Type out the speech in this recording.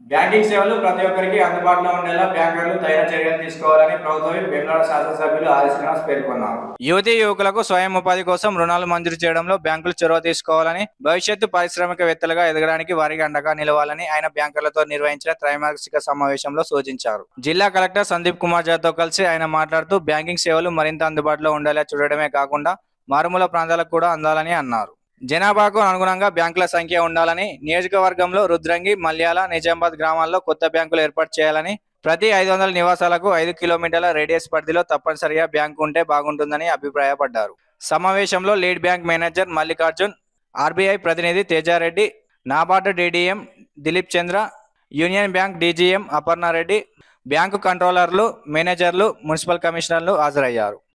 banking సేవలు ప్రతి ఒక్కరికి అందుబాటులో ఉండేలా బ్యాంకర్లు తగిన చర్యలు తీసుకోవాలని ప్రభుత్వం బెంగళూరు శాసనసభ్యులు ఆది శ్రీనివాస్ పేర్కొన్నారు యువతీ యువకులకు స్వయం ఉపాధి కోసం రుణాలు మంజూరు చేయడంలో బ్యాంకులు చొరవ తీసుకోవాలని భవిష్యత్తు పారిశ్రామికవేత్తలుగా ఎదగడానికి వారికి అండగా నిలవాలని ఆయన బ్యాంకర్లతో నిర్వహించిన త్రైమాసిక సమావేశంలో సూచించారు జిల్లా కలెక్టర్ సందీప్ కుమార్ జాతో కలిసి ఆయన మాట్లాడుతూ బ్యాంకింగ్ సేవలు మరింత అందుబాటులో ఉండేలా చూడడమే కాకుండా మారుమూల ప్రాంతాలకు కూడా అందాలని అన్నారు జనాభాకు అనుగుణంగా బ్యాంకుల సంఖ్య ఉండాలని నియోజకవర్గంలో రుద్రంగి మల్యాల నిజామాబాద్ గ్రామాల్లో కొత్త బ్యాంకులు ఏర్పాటు చేయాలని ప్రతి ఐదు వందల నివాసాలకు ఐదు కిలోమీటర్ల రేడియస్ పరిధిలో తప్పనిసరిగా బ్యాంకు ఉంటే బాగుంటుందని అభిప్రాయపడ్డారు సమావేశంలో lead bank manager Mallikarjun RBI ప్రతినిధి Teja Reddy NABARD DDM Dilip Chandra union bank DGM Aparna Reddy bank కంట్రోలర్లు మేనేజర్లు మున్సిపల్ కమిషనర్లు హాజరయ్యారు